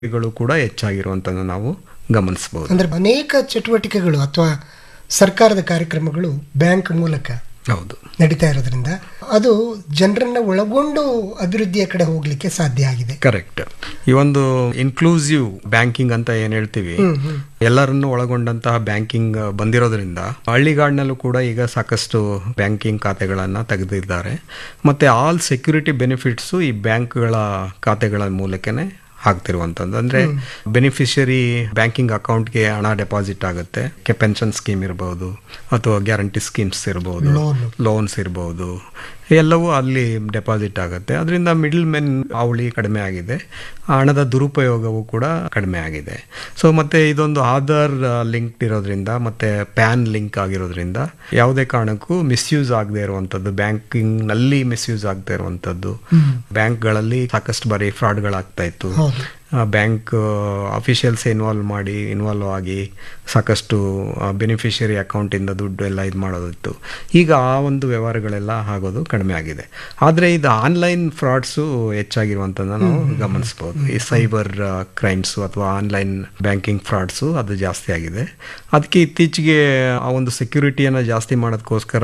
ಗಳು ಕೂಡ ಹೆಚ್ಚಾಗಿರುವಂಥದ್ದು ನಾವು ಗಮನಿಸಬಹುದು ಅಂದ್ರೆ ಅನೇಕ ಚಟುವಟಿಕೆಗಳು ಅಥವಾ ಸರ್ಕಾರದ ಕಾರ್ಯಕ್ರಮಗಳು ಬ್ಯಾಂಕ್ ಮೂಲಕ ಹೌದು ನಡೀತಾ ಇರೋದ್ರಿಂದ ಅದು ಜನರನ್ನ ಒಳಗೊಂಡು ಅಭಿವೃದ್ಧಿಯ ಕಡೆ ಹೋಗ್ಲಿಕ್ಕೆ ಸಾಧ್ಯ ಆಗಿದೆ ಕರೆಕ್ಟ್ ಈ ಒಂದು ಇನ್ಕ್ಲೂಸಿವ್ ಬ್ಯಾಂಕಿಂಗ್ ಅಂತ ಏನ್ ಹೇಳ್ತೀವಿ ಎಲ್ಲರನ್ನು ಒಳಗೊಂಡಂತಹ ಬ್ಯಾಂಕಿಂಗ್ ಬಂದಿರೋದ್ರಿಂದ ಹಳ್ಳಿಗಾಡಿನಲ್ಲೂ ಕೂಡ ಈಗ ಸಾಕಷ್ಟು ಬ್ಯಾಂಕಿಂಗ್ ಖಾತೆಗಳನ್ನ ತೆಗೆದಿದ್ದಾರೆ ಮತ್ತೆ ಆಲ್ ಸೆಕ್ಯೂರಿಟಿ ಬೆನಿಫಿಟ್ಸು ಈ ಬ್ಯಾಂಕ್ಗಳ ಖಾತೆಗಳ ಮೂಲಕನೇ ಆಗ್ತಿರುವಂಥದ್ದು ಅಂದ್ರೆ ಬೆನಿಫಿಷರಿ ಬ್ಯಾಂಕಿಂಗ್ ಅಕೌಂಟ್ಗೆ ಹಣ ಡೆಪಾಸಿಟ್ ಆಗುತ್ತೆ ಪೆನ್ಷನ್ ಸ್ಕೀಮ್ ಇರಬಹುದು ಅಥವಾ ಗ್ಯಾರಂಟಿ ಸ್ಕೀಮ್ಸ್ ಇರಬಹುದು Loan. ಲೋನ್ಸ್ ಇರಬಹುದು ಎಲ್ಲವೂ ಅಲ್ಲಿ ಡೆಪಾಸಿಟ್ ಆಗುತ್ತೆ ಅದರಿಂದ ಮಿಡಲ್ ಮೆನ್ ಅವಳಿ ಕಡಿಮೆ ಆಗಿದೆ ಹಣದ ದುರುಪಯೋಗವೂ ಕೂಡ ಕಡಿಮೆ ಆಗಿದೆ ಸೊ ಮತ್ತೆ ಇದೊಂದು ಆಧಾರ್ ಲಿಂಕ್ ಇರೋದ್ರಿಂದ ಮತ್ತೆ ಪ್ಯಾನ್ ಲಿಂಕ್ ಆಗಿರೋದ್ರಿಂದ ಯಾವುದೇ ಕಾರಣಕ್ಕೂ ಮಿಸ್ಯೂಸ್ ಆಗದೆ ಇರುವಂಥದ್ದು ಬ್ಯಾಂಕಿಂಗ್ ನಲ್ಲಿ ಮಿಸ್ಯೂಸ್ ಆಗದೆ ಇರುವಂಥದ್ದು ಬ್ಯಾಂಕ್ಗಳಲ್ಲಿ ಸಾಕಷ್ಟು ಬಾರಿ ಫ್ರಾಡ್ಗಳಾಗ್ತಾ ಇತ್ತು ಹೌದು ಬ್ಯಾಂಕ್ ಅಫಿಷಿಯಲ್ಸ್ ಇನ್ವಾಲ್ವ್ ಮಾಡಿ ಇನ್ವಾಲ್ವ್ ಆಗಿ ಸಾಕಷ್ಟು ಬೆನಿಫಿಷರಿ ಅಕೌಂಟಿಂದ ದುಡ್ಡು ಎಲ್ಲ ಇದು ಮಾಡೋದಿತ್ತು ಈಗ ಆ ಒಂದು ವ್ಯವಹಾರಗಳೆಲ್ಲ ಆಗೋದು ಕಡಿಮೆ ಆಗಿದೆ ಆದರೆ ಇದು ಆನ್ಲೈನ್ ಫ್ರಾಡ್ಸು ಹೆಚ್ಚಾಗಿರುವಂಥದ್ದು ನಾವು ಗಮನಿಸ್ಬೋದು ಈ ಸೈಬರ್ ಕ್ರೈಮ್ಸು ಅಥವಾ ಆನ್ಲೈನ್ ಬ್ಯಾಂಕಿಂಗ್ ಫ್ರಾಡ್ಸು ಅದು ಜಾಸ್ತಿ ಆಗಿದೆ ಅದಕ್ಕೆ ಇತ್ತೀಚೆಗೆ ಆ ಒಂದು ಸೆಕ್ಯೂರಿಟಿಯನ್ನು ಜಾಸ್ತಿ ಮಾಡೋದಕ್ಕೋಸ್ಕರ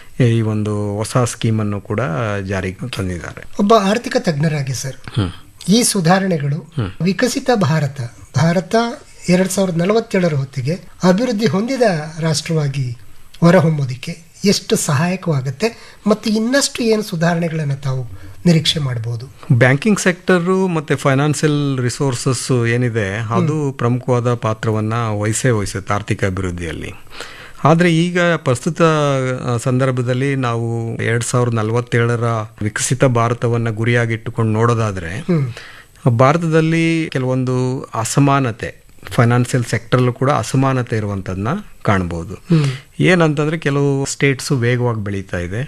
ಈ ಒಂದು ಹೊಸ ಸ್ಕೀಮನ್ನು ಕೂಡ ಜಾರಿಗೆ ತಂದಿದ್ದಾರೆ ಒಬ್ಬ ಆರ್ಥಿಕ ತಜ್ಞರಾಗಿ ಸರ್ ಈ ಸುಧಾರಣೆಗಳು ವಿಕಸಿತ ಭಾರತ ಭಾರತ ಎರಡ್ ಸಾವಿರದ ನಲವತ್ತೇಳರ ಹೊತ್ತಿಗೆ ಅಭಿವೃದ್ಧಿ ಹೊಂದಿದ ರಾಷ್ಟ್ರವಾಗಿ ಹೊರಹೊಮ್ಮೋದಿಕ್ಕೆ ಎಷ್ಟು ಸಹಾಯಕವಾಗುತ್ತೆ ಮತ್ತು ಇನ್ನಷ್ಟು ಏನು ಸುಧಾರಣೆಗಳನ್ನು ತಾವು ನಿರೀಕ್ಷೆ ಮಾಡಬಹುದು ಬ್ಯಾಂಕಿಂಗ್ ಸೆಕ್ಟರು ಮತ್ತು ಫೈನಾನ್ಷಿಯಲ್ ರಿಸೋರ್ಸಸ್ ಏನಿದೆ ಅದು ಪ್ರಮುಖವಾದ ಪಾತ್ರವನ್ನು ವಹಿಸೇ ವಹಿಸುತ್ತೆ ಆರ್ಥಿಕ ಅಭಿವೃದ್ಧಿಯಲ್ಲಿ ಆದರೆ ಈಗ ಪ್ರಸ್ತುತ ಆ, ಸಂದರ್ಭದಲ್ಲಿ ನಾವು ಎರಡು ಸಾವಿರದ ನಲವತ್ತೇಳರ ವಿಕಸಿತ ಭಾರತವನ್ನು ಗುರಿಯಾಗಿಟ್ಟುಕೊಂಡು ನೋಡೋದಾದರೆ ಭಾರತದಲ್ಲಿ ಕೆಲವೊಂದು ಅಸಮಾನತೆ ಫೈನಾನ್ಷಿಯಲ್ ಸೆಕ್ಟರ್ಲ್ಲೂ ಕೂಡ ಅಸಮಾನತೆ ಇರುವಂಥದ್ದನ್ನ ಕಾಣ್ಬೋದು ಏನಂತಂದರೆ ಕೆಲವು ಸ್ಟೇಟ್ಸು ವೇಗವಾಗಿ ಬೆಳೀತಾ ಇದೆ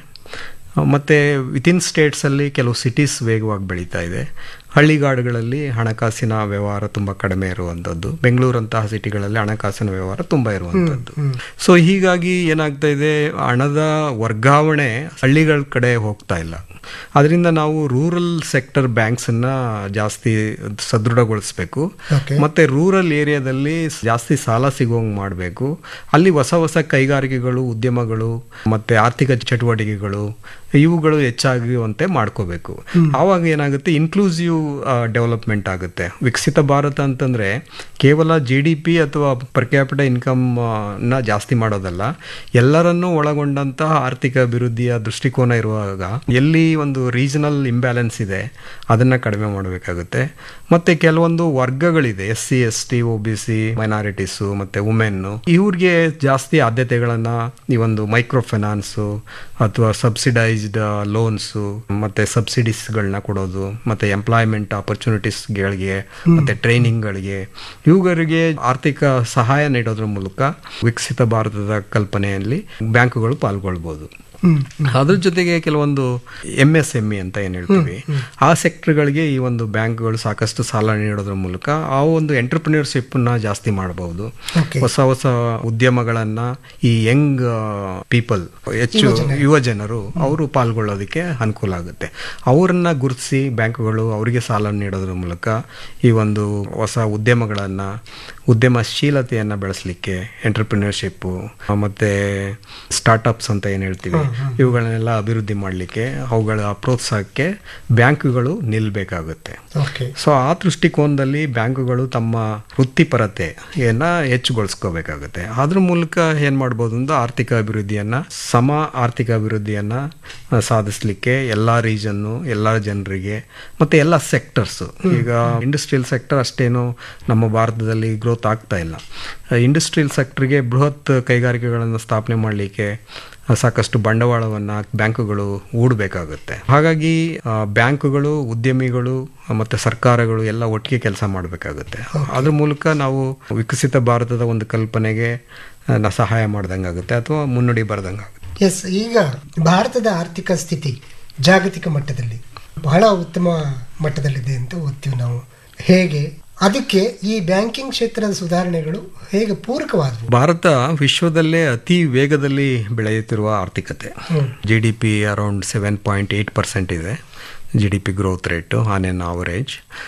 ಮತ್ತು ವಿತಿನ್ ಸ್ಟೇಟ್ಸಲ್ಲಿ ಕೆಲವು ಸಿಟೀಸ್ ವೇಗವಾಗಿ ಬೆಳೀತಾ ಇದೆ ಹಳ್ಳಿಗಾಡುಗಳಲ್ಲಿ ಹಣಕಾಸಿನ ವ್ಯವಹಾರ ತುಂಬ ಕಡಿಮೆ ಇರುವಂಥದ್ದು ಬೆಂಗಳೂರಂತಹ ಸಿಟಿಗಳಲ್ಲಿ ಹಣಕಾಸಿನ ವ್ಯವಹಾರ ತುಂಬ ಇರುವಂಥದ್ದು ಸೊ ಹೀಗಾಗಿ ಏನಾಗ್ತಾ ಇದೆ ಹಣದ ವರ್ಗಾವಣೆ ಹಳ್ಳಿಗಳ ಕಡೆ ಹೋಗ್ತಾ ಇಲ್ಲ ಅದರಿಂದ ನಾವು ರೂರಲ್ ಸೆಕ್ಟರ್ ಬ್ಯಾಂಕ್ಸನ್ನು ಜಾಸ್ತಿ ಸದೃಢಗೊಳಿಸಬೇಕು Okay. ಮತ್ತೆ ರೂರಲ್ ಏರಿಯಾದಲ್ಲಿ ಜಾಸ್ತಿ ಸಾಲ ಸಿಗೋಂಗ್ ಮಾಡಬೇಕು ಅಲ್ಲಿ ಹೊಸ ಹೊಸ ಕೈಗಾರಿಕೆಗಳು ಉದ್ಯಮಗಳು ಮತ್ತೆ ಆರ್ಥಿಕ ಚಟುವಟಿಕೆಗಳು ಇವುಗಳು ಹೆಚ್ಚಾಗುವಂತೆ ಮಾಡ್ಕೋಬೇಕು ಆವಾಗ ಏನಾಗುತ್ತೆ ಇನ್ಕ್ಲೂಸಿವ್ ಡೆವಲಪ್ಮೆಂಟ್ ಆಗುತ್ತೆ ವಿಕಸಿತ ಭಾರತ ಅಂತಂದ್ರೆ ಕೇವಲ ಜಿ ಡಿ ಪಿ ಅಥವಾ ಪರ್ ಕ್ಯಾಪಿಟಲ್ ಇನ್ಕಮ್ ನ ಜಾಸ್ತಿ ಮಾಡೋದಲ್ಲ ಎಲ್ಲರನ್ನೂ ಒಳಗೊಂಡಂತಹ ಆರ್ಥಿಕ ಅಭಿವೃದ್ಧಿಯ ದೃಷ್ಟಿಕೋನ ಇರುವಾಗ ಎಲ್ಲಿ ಒಂದು ರೀಜನಲ್ ಇಂಬ್ಯಾಲೆನ್ಸ್ ಇದೆ ಅದನ್ನ ಕಡಿಮೆ ಮಾಡಬೇಕಾಗುತ್ತೆ ಮತ್ತೆ ಕೆಲವೊಂದು ವರ್ಗಗಳಿದೆ S C S T O B C minorities ಮತ್ತೆ ವುಮೆನ್ನು ಇವ್ರಿಗೆ ಜಾಸ್ತಿ ಆದ್ಯತೆಗಳನ್ನ ಈ ಒಂದು ಮೈಕ್ರೋ ಫೈನಾನ್ಸು ಅಥವಾ ಸಬ್ಸಿಡೈಸ್ಡ್ ಲೋನ್ಸು ಮತ್ತೆ ಸಬ್ಸಿಡೀಸ್ಗಳನ್ನ ಕೊಡೋದು ಮತ್ತೆ ಎಂಪ್ಲಾಯ್ಮೆಂಟ್ ಆಪರ್ಚುನಿಟೀಸ್ಗಳಿಗೆ ಮತ್ತೆ ಟ್ರೈನಿಂಗ್ಗಳಿಗೆ ಇವುಗಳಿಗೆ ಆರ್ಥಿಕ ಸಹಾಯ ನೀಡೋದ್ರ ಮೂಲಕ ವಿಕಸಿತ ಭಾರತದ ಕಲ್ಪನೆಯಲ್ಲಿ ಬ್ಯಾಂಕುಗಳು ಪಾಲ್ಗೊಳ್ಬೋದು ಅದ್ರ ಜೊತೆಗೆ ಕೆಲವೊಂದು ಎಂ ಎಸ್ ಎಂ ಇ ಅಂತ ಏನ್ ಹೇಳ್ತೀವಿ ಆ ಸೆಕ್ಟರ್ಗಳಿಗೆ ಈ ಒಂದು ಬ್ಯಾಂಕ್ಗಳು ಸಾಕಷ್ಟು ಸಾಲ ನೀಡೋದ್ರ ಮೂಲಕ ಆ ಒಂದು ಎಂಟರ್ಪ್ರಿನರ್ಶಿಪ್ ನ ಜಾಸ್ತಿ ಮಾಡಬಹುದು Okay. ಹೊಸ ಹೊಸ ಉದ್ಯಮಗಳನ್ನ ಈ ಯಂಗ್ ಪೀಪಲ್ ಹೆಚ್ಚು ಯುವ ಜನರು ಅವರು ಪಾಲ್ಗೊಳ್ಳೋದಕ್ಕೆ ಅನುಕೂಲ ಆಗುತ್ತೆ ಅವರನ್ನ ಗುರುತಿಸಿ ಬ್ಯಾಂಕುಗಳು ಅವರಿಗೆ ಸಾಲ ನೀಡೋದ್ರ ಮೂಲಕ ಈ ಒಂದು ಹೊಸ ಉದ್ಯಮಗಳನ್ನ ಉದ್ಯಮಶೀಲತೆಯನ್ನ ಬೆಳೆಸಲಿಕ್ಕೆ ಎಂಟರ್ಪ್ರಿನರ್ಶಿಪ್ ಮತ್ತೆ ಸ್ಟಾರ್ಟ್ಅಪ್ಸ್ ಅಂತ ಏನ್ ಹೇಳ್ತೀವಿ ಇವುಗಳನ್ನೆಲ್ಲ ಅಭಿವೃದ್ಧಿ ಮಾಡಲಿಕ್ಕೆ ಅವುಗಳ ಪ್ರೋತ್ಸಾಹಕ್ಕೆ ಬ್ಯಾಂಕುಗಳು ನಿಲ್ಬೇಕಾಗುತ್ತೆ ಓಕೆ ಸೊ ಆ ದೃಷ್ಟಿಕೋನದಲ್ಲಿ ಬ್ಯಾಂಕುಗಳು ತಮ್ಮ ವೃತ್ತಿಪರತೆಯನ್ನ ಹೆಚ್ಚುಗೊಳಿಸ್ಕೋಬೇಕಾಗುತ್ತೆ ಅದ್ರ ಮೂಲಕ ಏನ್ ಮಾಡ್ಬೋದು ಅಂದ್ರೆ ಆರ್ಥಿಕ ಅಭಿವೃದ್ಧಿಯನ್ನ ಸಮ ಆರ್ಥಿಕ ಅಭಿವೃದ್ಧಿಯನ್ನ ಆ, ಸಾಧಿಸ್ಲಿಕ್ಕೆ ಎಲ್ಲಾ ರೀಜನ್ನು ಎಲ್ಲಾ ಜನರಿಗೆ ಮತ್ತೆ ಎಲ್ಲ ಸೆಕ್ಟರ್ಸ್ ಈಗ ಇಂಡಸ್ಟ್ರಿಯಲ್ ಸೆಕ್ಟರ್ ಅಷ್ಟೇನು ನಮ್ಮ ಭಾರತದಲ್ಲಿ ಗ್ರೋತ್ ಆಗ್ತಾ ಇಲ್ಲ ಇಂಡಸ್ಟ್ರಿಯಲ್ ಸೆಕ್ಟರ್ಗೆ ಬೃಹತ್ ಕೈಗಾರಿಕೆಗಳನ್ನು ಸ್ಥಾಪನೆ ಮಾಡಲಿಕ್ಕೆ ಸಾಕಷ್ಟು ಬಂಡವಾಳವನ್ನ ಬ್ಯಾಂಕುಗಳು ಹೂಡಬೇಕಾಗುತ್ತೆ ಹಾಗಾಗಿ ಆ, ಬ್ಯಾಂಕುಗಳು ಉದ್ಯಮಿಗಳು ಮತ್ತೆ ಸರ್ಕಾರಗಳು ಎಲ್ಲ ಒಟ್ಟಿಗೆ ಕೆಲಸ ಮಾಡಬೇಕಾಗುತ್ತೆ ಅದ್ರ ಮೂಲಕ ನಾವು ವಿಕಸಿತ ಭಾರತದ ಒಂದು ಕಲ್ಪನೆಗೆ ಆ, ನ ಸಹಾಯ ಮಾಡ್ದಂಗಾಗುತ್ತೆ ಅಥವಾ ಮುನ್ನುಡಿ ಬರ್ದಂಗಾಗುತ್ತೆ ಎಸ್ ಈಗ ಭಾರತದ ಆರ್ಥಿಕ ಸ್ಥಿತಿ ಜಾಗತಿಕ ಮಟ್ಟದಲ್ಲಿ ಬಹಳ ಉತ್ತಮ ಮಟ್ಟದಲ್ಲಿದೆ ಅಂತ ಓದ್ತೀವಿ ನಾವು ಹೇಗೆ ಅದಕ್ಕೆ ಈ ಬ್ಯಾಂಕಿಂಗ್ ಕ್ಷೇತ್ರದ ಸುಧಾರಣೆಗಳು ಹೇಗೆ ಪೂರಕವಾದವು ಭಾರತ ವಿಶ್ವದಲ್ಲೇ ಅತಿ ವೇಗದಲ್ಲಿ ಬೆಳೆಯುತ್ತಿರುವ ಆರ್ಥಿಕತೆ G D P around seven point eight percent ಇದೆ G D P growth rate on an average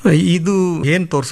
ಇದು ಏನ್ ತೋರ್ಸ